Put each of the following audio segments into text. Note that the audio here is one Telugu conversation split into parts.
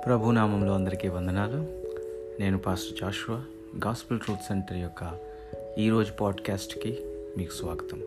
ప్రభు నామంలో అందరికీ వందనాలు నేను pastor Joshua gospel truth centre యొక్క ఈరోజు పాడ్కాస్ట్కి మీకు స్వాగతం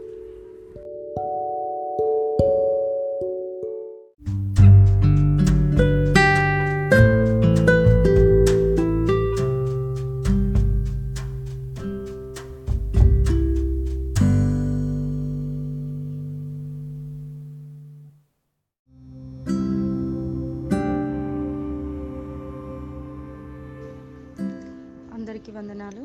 అందరికీ వందనాలు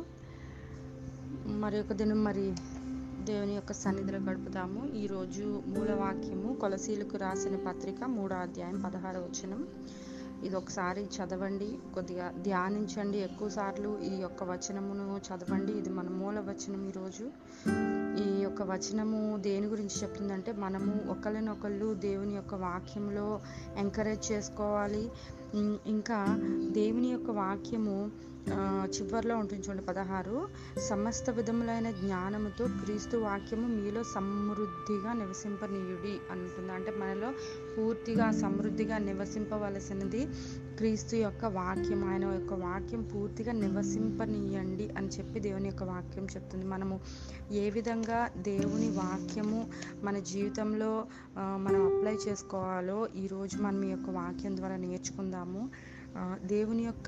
మరి ఒక దినం మరి దేవుని యొక్క సన్నిధిలో గడుపుతాము ఈరోజు మూలవాక్యము కొలసీలకు రాసిన పత్రిక మూడో అధ్యాయం పదహార వచనం ఇది ఒకసారి చదవండి కొద్దిగా ధ్యానించండి ఎక్కువ సార్లు ఈ యొక్క వచనమును చదవండి ఇది మన మూల వచనం ఈరోజు ఈ యొక్క వచనము దేని గురించి చెప్తుందంటే మనము ఒకరినొకళ్ళు దేవుని యొక్క వాక్యంలో ఎంకరేజ్ చేసుకోవాలి ఉమ్, ఇంకా దేవుని యొక్క వాక్యము ఆ, చివర్లో ఉంటుంది చూడండి పదహారు సమస్త విధములైన జ్ఞానముతో క్రీస్తు వాక్యము మీలో సమృద్ధిగా నివసింపనీయుడి అంటుంది అంటే మనలో పూర్తిగా సమృద్ధిగా నివసింపవలసినది క్రీస్తు యొక్క వాక్యం ఆయన యొక్క వాక్యం పూర్తిగా నివసింపనీయండి అని చెప్పి దేవుని యొక్క వాక్యం చెప్తుంది మనము ఏ విధంగా దేవుని వాక్యము మన జీవితంలో ఆ, మనం అప్లై చేసుకోవాలో ఈరోజు మనం ఈ యొక్క వాక్యం ద్వారా నేర్చుకుందాము ఆ, దేవుని యొక్క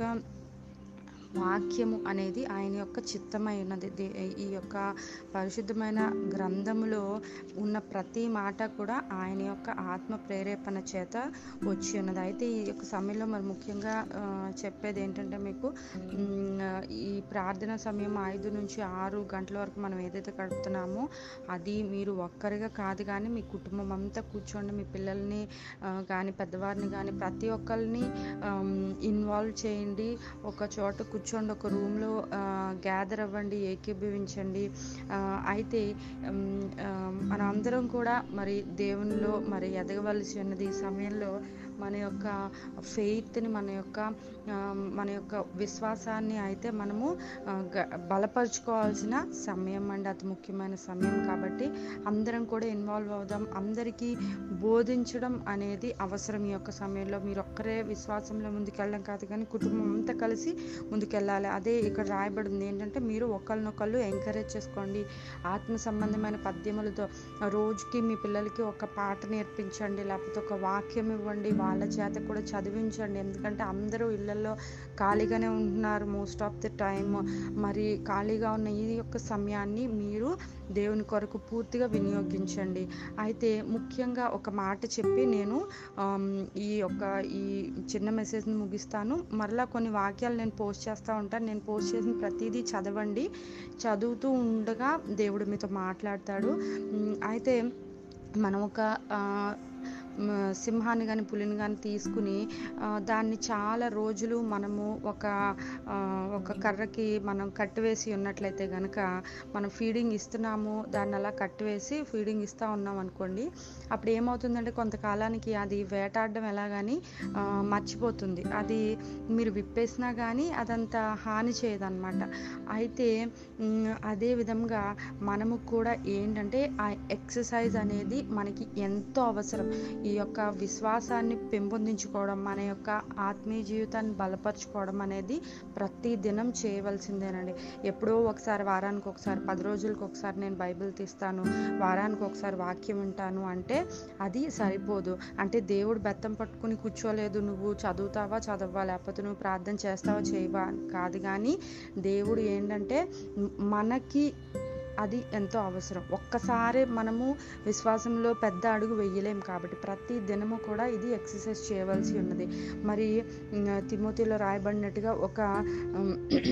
వాక్యము అనేది ఆయన యొక్క చిత్తమై ఉన్నది దే- ఈ యొక్క పరిశుద్ధమైన గ్రంథములో ఉన్న ప్రతి మాట కూడా ఆయన యొక్క ఆత్మ ప్రేరేపణ చేత వచ్చి ఉన్నది అయితే ఈ యొక్క సమయంలో మరి ముఖ్యంగా ఆ, చెప్పేది ఏంటంటే మీకు ఉమ్, ఈ ప్రార్థన సమయం ఐదు నుంచి ఆరు గంటల వరకు మనం ఏదైతే గడుపుతున్నామో అది మీరు ఒక్కరిగా కాదు కానీ మీ కుటుంబం అంతా కూర్చోండి మీ పిల్లల్ని ఆ, కానీ పెద్దవారిని కానీ ప్రతి ఒక్కరిని ఇన్వాల్వ్ చేయండి ఒక చోట కూర్చోండి ఒక రూమ్లో గ్యాదర్ అవ్వండి ఏకీభవించండి ఆ, అయితే ఉమ్, ఆ, మనం అందరం కూడా మరి దేవునిలో మరి ఎదగవలసి ఉన్నది ఈ సమయంలో మన యొక్క ఫెయిత్ని మన యొక్క ఆ, మన యొక్క విశ్వాసాన్ని అయితే మనము ఆ, గ- బలపరుచుకోవాల్సిన సమయం అండి అతి ముఖ్యమైన సమయం కాబట్టి అందరం కూడా ఇన్వాల్వ్ అవుదాం అందరికీ బోధించడం అనేది అవసరం ఈ యొక్క సమయంలో మీరు ఒక్కరే విశ్వాసంలో ముందుకెళ్ళడం కాదు కానీ కుటుంబం అంతా కలిసి ముందుకెళ్ళాలి అదే ఇక్కడ రాయబడింది ఏంటంటే మీరు ఒకరినొకళ్ళు ఎంకరేజ్ చేసుకోండి ఆత్మ సంబంధమైన పద్యములతో రోజుకి మీ పిల్లలకి ఒక పాట నేర్పించండి లేకపోతే ఒక వాక్యం ఇవ్వండి వాళ్ళ చేత కూడా చదివించండి ఎందుకంటే అందరూ ఇళ్ళల్లో ఖాళీగానే ఉంటున్నారు మోస్ట్ ఆఫ్ ది టైమ్ మరి ఖాళీగా ఉన్న ఈ యొక్క సమయాన్ని మీరు దేవుని కొరకు పూర్తిగా వినియోగించండి అయితే ముఖ్యంగా ఒక మాట చెప్పి నేను ఆమ్, ఈ యొక్క ఈ చిన్న మెసేజ్ని ముగిస్తాను మరలా కొన్ని వాక్యాలు నేను పోస్ట్ చేస్తూ ఉంటాను నేను పోస్ట్ చేసిన ప్రతిదీ చదవండి చదువుతూ ఉండగా దేవుడు మీతో మాట్లాడతాడు ఉమ్, అయితే మనం ఒక ఆ, మ, సింహాన్ని కానీ పులిని కానీ తీసుకుని ఆ, దాన్ని చాలా రోజులు మనము ఒక ఆ, ఒక కర్రకి మనం కట్టివేసి ఉన్నట్లయితే కనుక మనం ఫీడింగ్ ఇస్తున్నాము దాన్ని అలా కట్టివేసి ఫీడింగ్ ఇస్తూ ఉన్నాం అనుకోండి అప్పుడు ఏమవుతుందంటే కొంతకాలానికి అది వేటాడడం ఎలాగని ఆ, మర్చిపోతుంది అది మీరు విప్పేసినా కానీ అదంత హాని చేయదన్నమాట అయితే మ్, అదే విధంగా మనము కూడా ఏంటంటే ఆ ఎక్సర్సైజ్ అనేది మనకి ఎంతో అవసరం ఈ యొక్క విశ్వాసాన్ని పెంపొందించుకోవడం మన యొక్క ఆత్మీయ జీవితాన్ని బలపరచుకోవడం అనేది ప్రతి దినం చేయవలసిందేనండి ఎప్పుడో ఒకసారి వారానికి ఒకసారి పది రోజులకు ఒకసారి నేను బైబిల్ తీస్తాను వారానికి ఒకసారి వాక్యం వింటాను అంటే అది సరిపోదు అంటే దేవుడు బెత్తం పట్టుకుని కూర్చోలేదు నువ్వు చదువుతావా చదవా లేకపోతే నువ్వు ప్రార్థన చేస్తావా చేయవా కాదు కానీ దేవుడు ఏంటంటే మనకి అది ఎంతో అవసరం ఒక్కసారి మనము విశ్వాసంలో పెద్ద అడుగు వేయలేం కాబట్టి ప్రతి దినము కూడా ఇది ఎక్సర్సైజ్ చేయవలసి ఉన్నది మరి ఉమ్, తిమోతిలో రాయబడినట్టుగా ఒక ఉమ్,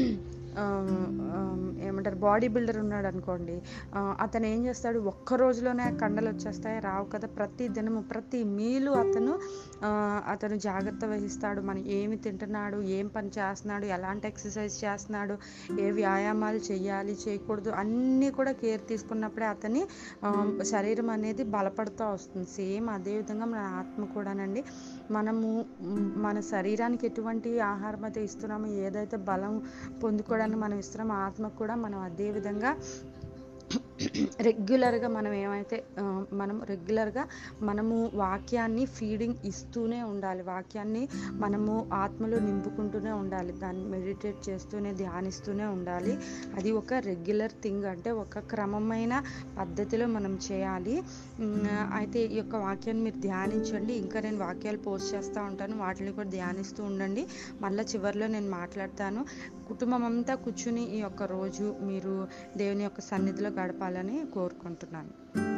ఆ, ఆ, ఏమంటారు బాడీ బిల్డర్ ఉన్నాడు అనుకోండి ఆ, అతను ఏం చేస్తాడు ఒక్క రోజులోనే కండలు వచ్చేస్తాయి రావు కదా ప్రతి దినము ప్రతి మీలు అతను ఆ, అతను జాగ్రత్త వహిస్తాడు మనం ఏమి తింటున్నాడు ఏం పని చేస్తున్నాడు ఎలాంటి ఎక్సర్సైజ్ చేస్తున్నాడు ఏ వ్యాయామాలు చేయాలి చేయకూడదు అన్నీ కూడా కేర్ తీసుకున్నప్పుడే అతని ఆ, శరీరం అనేది బలపడుతూ వస్తుంది సేమ్ అదేవిధంగా మన ఆత్మ కూడానండి మనము మ్, మన శరీరానికి ఎటువంటి ఆహారం అయితే ఇస్తున్నామో ఏదైతే బలం పొందుకోవడానికి మనం ఇస్తున్నామో ఆత్మకు కూడా మనం అదే విధంగా రెగ్యులర్గా మనం ఏమైతే ఆ, మనం రెగ్యులర్గా మనము వాక్యాన్ని ఫీడింగ్ ఇస్తూనే ఉండాలి వాక్యాన్ని మనము ఆత్మలో నింపుకుంటూనే ఉండాలి దాన్ని మెడిటేట్ చేస్తూనే ధ్యానిస్తూనే ఉండాలి అది ఒక రెగ్యులర్ థింగ్ అంటే ఒక క్రమమైన పద్ధతిలో మనం చేయాలి ఉమ్, అయితే ఈ యొక్క వాక్యాన్ని మీరు ధ్యానించండి ఇంకా నేను వాక్యాలు పోస్ట్ చేస్తూ ఉంటాను వాటిని కూడా ధ్యానిస్తూ ఉండండి మళ్ళీ చివరిలో నేను మాట్లాడతాను కుటుంబం అంతా కూర్చుని ఈ యొక్క రోజు మీరు దేవుని యొక్క సన్నిధిలో గడపాలని కోరుకుంటున్నాను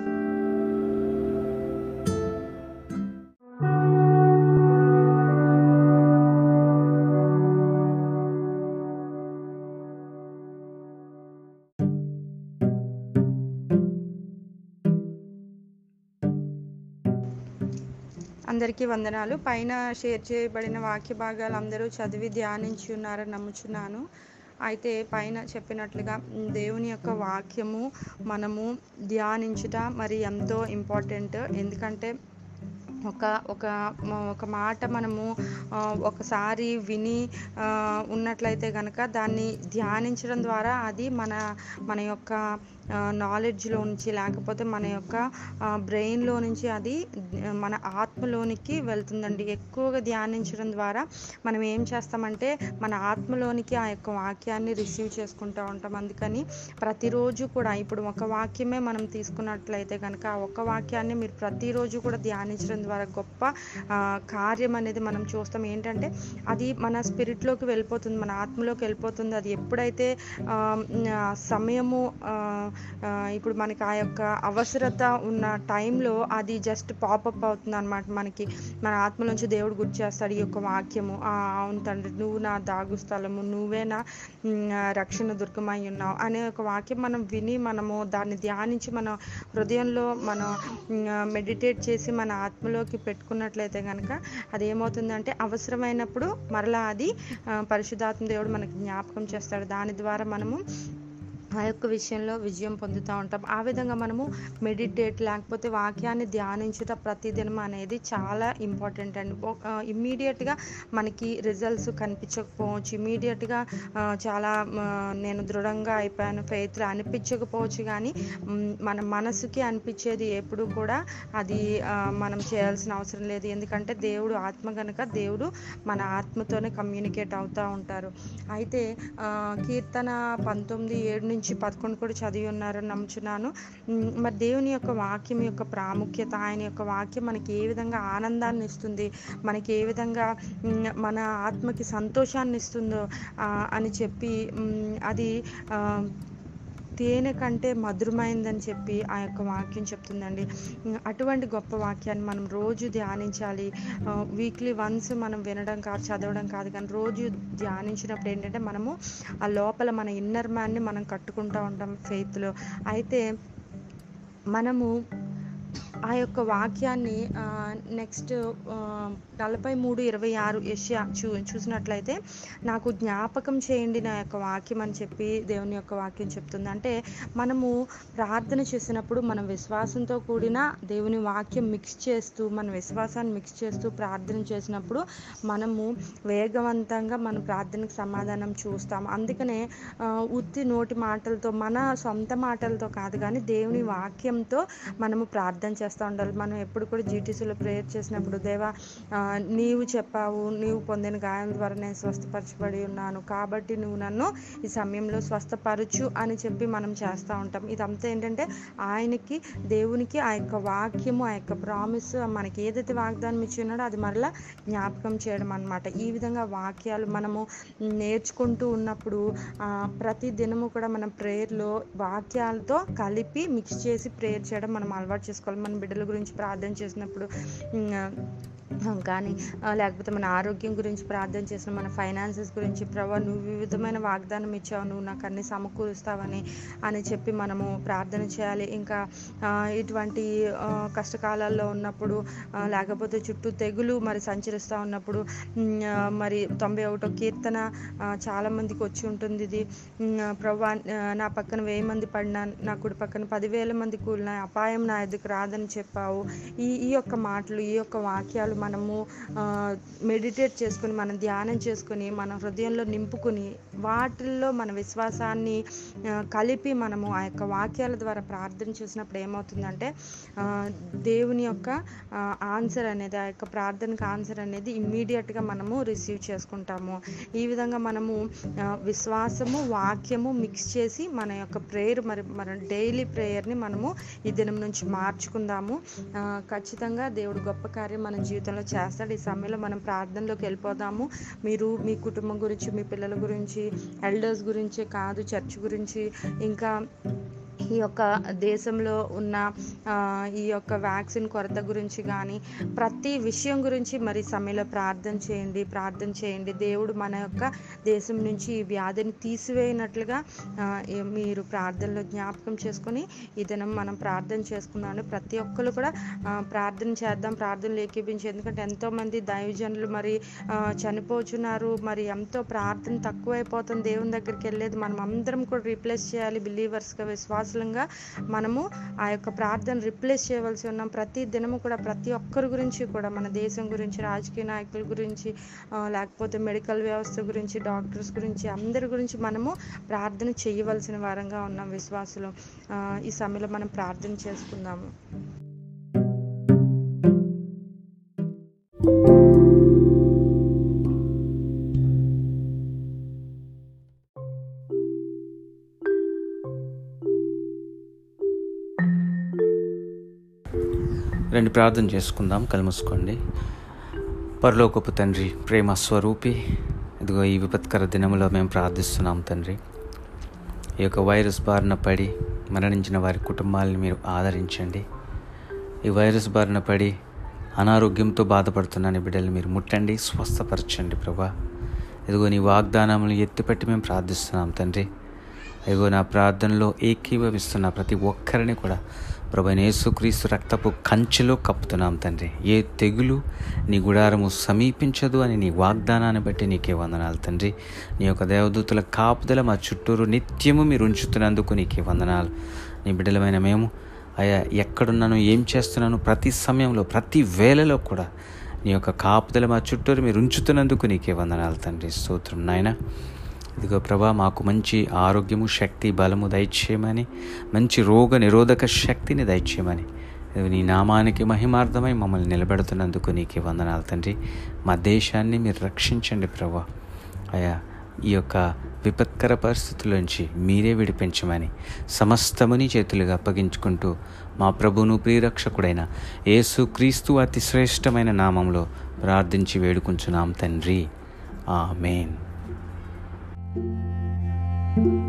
అందరికీ వందనాలు పైన షేర్ చేయబడిన వాక్య భాగాలు అందరూ చదివి ధ్యానించి ఉన్నారని నమ్ముచున్నాను అయితే పైన చెప్పినట్లుగా మ్, దేవుని యొక్క వాక్యము మనము ధ్యానించుట మరి ఎంతో ఇంపార్టెంట్ ఎందుకంటే ఒక ఒక మ- ఒక మాట మనము ఆ, ఒకసారి విని ఆ, ఉన్నట్లయితే కనుక దాన్ని ధ్యానించడం ద్వారా అది మన మన యొక్క నాలెడ్జ్లో నుంచి లేకపోతే మన యొక్క బ్రెయిన్లో నుంచి అది ఆ, మన ఆత్మలోనికి వెళ్తుందండి ఎక్కువగా ధ్యానించడం ద్వారా మనం ఏం చేస్తామంటే మన ఆత్మలోనికి ఆ యొక్క వాక్యాన్ని రిసీవ్ చేసుకుంటూ ఉంటాం అందుకని ప్రతిరోజు కూడా ఇప్పుడు ఒక వాక్యమే మనం తీసుకున్నట్లయితే కనుక ఆ ఒక్క వాక్యాన్ని మీరు ప్రతిరోజు కూడా ధ్యానించడం ద్వారా గొప్ప ఆ, కార్యం అనేది మనం చూస్తాం ఏంటంటే అది మన స్పిరిట్లోకి వెళ్ళిపోతుంది మన ఆత్మలోకి వెళ్ళిపోతుంది అది ఎప్పుడైతే ఆ, ఆ, సమయము ఆ, ఆ, ఇప్పుడు మనకి ఆ యొక్క అవసరత ఉన్న టైంలో అది జస్ట్ పాపప్ అవుతుంది అనమాట మనకి మన ఆత్మలోంచి దేవుడు గుర్తు చేస్తాడు ఈ యొక్క వాక్యము "ఆ, అవును తండ్రి నువ్వు నా దాగు స్థలము నువ్వే నా మ్, ఆ, రక్షణ దుర్గమై ఉన్నావు అనే ఒక వాక్యం మనం విని మనము దాన్ని ధ్యానించి మన హృదయంలో మనం మెడిటేట్ చేసి మన ఆత్మలోకి పెట్టుకున్నట్లయితే కనుక అది ఏమవుతుందంటే అవసరమైనప్పుడు మరలా అది ఆ, పరిశుద్ధాత్మ దేవుడు మనకి జ్ఞాపకం చేస్తాడు దాని ద్వారా మనము ఆ యొక్క విషయంలో విజయం పొందుతూ ఉంటాం ఆ విధంగా మనము మెడిటేట్ లేకపోతే వాక్యాన్ని ధ్యానించుట ప్రతిదినం అనేది చాలా ఇంపార్టెంట్ అండి ఇమ్మీడియట్గా మనకి రిజల్ట్స్ కనిపించకపోవచ్చు ఇమ్మీడియట్గా చాలా మ, నేను దృఢంగా అయిపోయాను ఫెయిత్లో అనిపించకపోవచ్చు కానీ మ్, మన మనసుకి అనిపించేది ఎప్పుడు కూడా అది ఆ, మనం చేయాల్సిన అవసరం లేదు ఎందుకంటే దేవుడు ఆత్మ కనుక దేవుడు మన ఆత్మతోనే కమ్యూనికేట్ అవుతూ ఉంటారు అయితే ఆ, కీర్తన పంతొమ్మిది ఏడు నుంచి పదకొండు కూడా చదివి ఉన్నారని నమ్ముచున్నాను ఉమ్, మరి దేవుని యొక్క వాక్యం యొక్క ప్రాముఖ్యత ఆయన యొక్క వాక్యం మనకి ఏ విధంగా ఆనందాన్ని ఇస్తుంది మనకి ఏ విధంగా ఉమ్, మన ఆత్మకి సంతోషాన్ని ఇస్తుందో ఆ, అని చెప్పి ఉమ్, అది ఆ, తేనె కంటే మధురమైందని చెప్పి ఆ యొక్క వాక్యం చెప్తుందండి ఉమ్, అటువంటి గొప్ప వాక్యాన్ని మనం రోజు ధ్యానించాలి వీక్లీ వన్స్ మనం వినడం కాదు చదవడం కాదు కానీ రోజు ధ్యానించినప్పుడు ఏంటంటే మనము ఆ లోపల మన ఇన్నర్ మ్యాన్ని మనం కట్టుకుంటూ ఉంటాం ఫెయిత్లో అయితే మనము ఆ యొక్క వాక్యాన్ని నెక్స్ట్ నలభై మూడు ఇరవై ఆరు యష్యా చూ చూసినట్లయితే నాకు జ్ఞాపకం చేయండి నా యొక్క వాక్యం అని చెప్పి దేవుని యొక్క వాక్యం చెప్తుంది అంటే మనము ప్రార్థన చేసినప్పుడు మనం విశ్వాసంతో కూడిన దేవుని వాక్యం మిక్స్ చేస్తూ మన విశ్వాసాన్ని మిక్స్ చేస్తూ ప్రార్థన చేసినప్పుడు మనము వేగవంతంగా మన ప్రార్థనకు సమాధానం చూస్తాం అందుకనే ఆ, ఉత్తి నోటి మాటలతో మన సొంత మాటలతో కాదు కానీ దేవుని వాక్యంతో మనము ప్రార్థన చేస్తూ ఉండాలి మనం ఎప్పుడు కూడా జీటీసీలో ప్రేయర్ చేసినప్పుడు దేవా ఆ, నీవు చెప్పావు నీవు పొందిన గాయం ద్వారా నేను స్వస్థపరచబడి ఉన్నాను కాబట్టి నువ్వు నన్ను ఈ సమయంలో స్వస్థపరచు అని చెప్పి మనం చేస్తూ ఉంటాం ఇదంతా ఏంటంటే ఆయనకి దేవునికి ఆ యొక్క వాక్యము ఆ యొక్క ప్రామిస్ మనకి ఏదైతే వాగ్దానం ఇచ్చి ఉన్నాడో అది మరలా జ్ఞాపకం చేయడం అన్నమాట ఈ విధంగా వాక్యాలు మనము నేర్చుకుంటూ ఉన్నప్పుడు ఆ, ప్రతి దినము కూడా మనం ప్రేయర్లో వాక్యాలతో కలిపి మిక్స్ చేసి ప్రేయర్ చేయడం మనం అలవాటు చేసుకోవాలి మన బిడ్డల గురించి ప్రార్థన చేసినప్పుడు ఉమ్, ఆ, కానీ ఆ, లేకపోతే మన ఆరోగ్యం గురించి ప్రార్థన చేసిన మన ఫైనాన్సెస్ గురించి ప్రభా నువ్వు వివిధమైన వాగ్దానం ఇచ్చావు నువ్వు నాకు అన్ని సమకూరుస్తావని అని చెప్పి మనము ప్రార్థన చేయాలి ఇంకా ఆ, ఇటువంటి ఆ, కష్టకాలాల్లో ఉన్నప్పుడు ఆ, లేకపోతే చుట్టూ తెగులు మరి సంచరిస్తూ ఉన్నప్పుడు ఉమ్, ఆ, మరి తొంభై ఒకటో కీర్తన ఆ, చాలా మందికి వచ్చి ఉంటుంది ఇది ఉమ్, ప్రభా ఆ, నా పక్కన వెయ్యి మంది పడినా నా కుడి పక్కన పదివేల మంది కూలిన అపాయం నా ఎదుకు రాదని చెప్పావు ఈ ఈ యొక్క మాటలు ఈ యొక్క వాక్యాలు మనము మెడిటేట్ చేసుకొని మనం ధ్యానం చేసుకొని మన హృదయంలో నింపుకొని వాటిల్లో మన విశ్వాసాన్ని ఆ, కలిపి మనము ఆ యొక్క వాక్యాల ద్వారా ప్రార్థన చేసినప్పుడు ఏమవుతుందంటే ఆ, దేవుని యొక్క ఆన్సర్ అనేది ఆ యొక్క ప్రార్థనకు ఆన్సర్ అనేది ఇమ్మీడియట్గా మనము రిసీవ్ చేసుకుంటాము ఈ విధంగా మనము ఆ, విశ్వాసము వాక్యము మిక్స్ చేసి మన యొక్క ప్రేయర్ మరి మన డైలీ ప్రేయర్ని మనము ఈ దినం నుంచి మార్చుకుందాము ఆ, ఖచ్చితంగా దేవుడు గొప్ప కార్యం మన జీవితంలో చేస్తాడు ఈ సమయంలో మనం ప్రార్థనలోకి వెళ్ళిపోదాము మీరు మీ కుటుంబం గురించి మీ పిల్లల గురించి ఎల్డర్స్ గురించి కాదు చర్చ్ గురించి ఇంకా ఈ యొక్క దేశంలో ఉన్న ఆ, ఈ యొక్క వ్యాక్సిన్ కొరత గురించి కానీ ప్రతి విషయం గురించి మరి సమయంలో ప్రార్థన చేయండి ప్రార్థన చేయండి దేవుడు మన యొక్క దేశం నుంచి ఈ వ్యాధిని తీసివేయనట్లుగా ఆ, ఏ- మీరు ప్రార్థనలో జ్ఞాపకం చేసుకొని ఈ దినం మనం ప్రార్థన చేసుకుందామని ప్రతి ఒక్కరు కూడా ఆ, ప్రార్థన చేద్దాం ప్రార్థనలు ఏకీపించి ఎందుకంటే ఎంతోమంది దైవజనులు మరి ఆ, చనిపోతున్నారు మరి ఎంతో ప్రార్థన తక్కువైపోతుంది దేవుని దగ్గరికి వెళ్ళేది మనం అందరం కూడా రీప్లేస్ చేయాలి బిలీవర్స్గా విశ్వాసులంగా మనము ఆ యొక్క ప్రార్థన రిప్లేస్ చేయవలసి ఉన్నాం ప్రతి దినము కూడా ప్రతి ఒక్కరి గురించి కూడా మన దేశం గురించి రాజకీయ నాయకుల గురించి ఆ, లేకపోతే మెడికల్ వ్యవస్థ గురించి డాక్టర్స్ గురించి అందరి గురించి మనము ప్రార్థన చేయవలసిన వారంగా ఉన్నాం విశ్వాసులు ఆ, ఈ సమయంలో మనం ప్రార్థన చేసుకుందాము రండి ప్రార్థన చేసుకుందాం కలుమూసుకోండి పరలోకపు తండ్రి ప్రేమ స్వరూపి ఇదిగో ఈ విపత్కర దినములో మేము ప్రార్థిస్తున్నాం తండ్రి ఈ యొక్క వైరస్ బారిన పడి మరణించిన వారి కుటుంబాలను మీరు ఆదరించండి ఈ వైరస్ బారిన పడి అనారోగ్యంతో బాధపడుతున్న నీ బిడ్డలు మీరు ముట్టండి స్వస్థపరచండి ప్రభా ఇదిగో నీ వాగ్దానములు ఎత్తిపెట్టి మేము ప్రార్థిస్తున్నాం తండ్రి ఇదిగో నా ప్రార్థనలో ఏకీభవిస్తున్న ప్రతి ఒక్కరిని కూడా ప్రభు యేసుక్రీస్తు రక్తపు కంచెలో కప్పుతున్నాం తండ్రి ఏ తెగులు నీ గుడారము సమీపించదు అని నీ వాగ్దానాన్ని బట్టి నీకే వందనాలు తండ్రి నీ యొక్క దేవదూతుల కాపుదల మా చుట్టూరు నిత్యము మీరు ఉంచుతున్నందుకు నీకే వందనాలు నీ బిడ్డలమైన మేము అయ్యా ఎక్కడున్నాను ఏం చేస్తున్నాను ప్రతి సమయంలో ప్రతి వేళలో కూడా నీ యొక్క కాపుదల మా చుట్టూరు మీరు ఉంచుతున్నందుకు నీకే వందనాలు తండ్రి స్తోత్రం నాయన ఇదిగో ప్రభా మాకు మంచి ఆరోగ్యము శక్తి బలము దయచేయమని మంచి రోగ నిరోధక శక్తిని దయచేయమని ఇదిగో నీ నామానికి మహిమార్థమై మమ్మల్ని నిలబెడుతున్నందుకు నీకే వందనాలు తండ్రి మా దేశాన్ని మీరు రక్షించండి ప్రభా అయా ఈ యొక్క విపత్కర పరిస్థితుల్లోంచి మీరే విడిపించమని సమస్తముని చేతులుగా అప్పగించుకుంటూ మా ప్రభును ప్రియరక్షకుడైన యేసు క్రీస్తు అతి శ్రేష్టమైన నామంలో ప్రార్థించి వేడుకుంటున్నాం తండ్రి ఆమెన్ thank you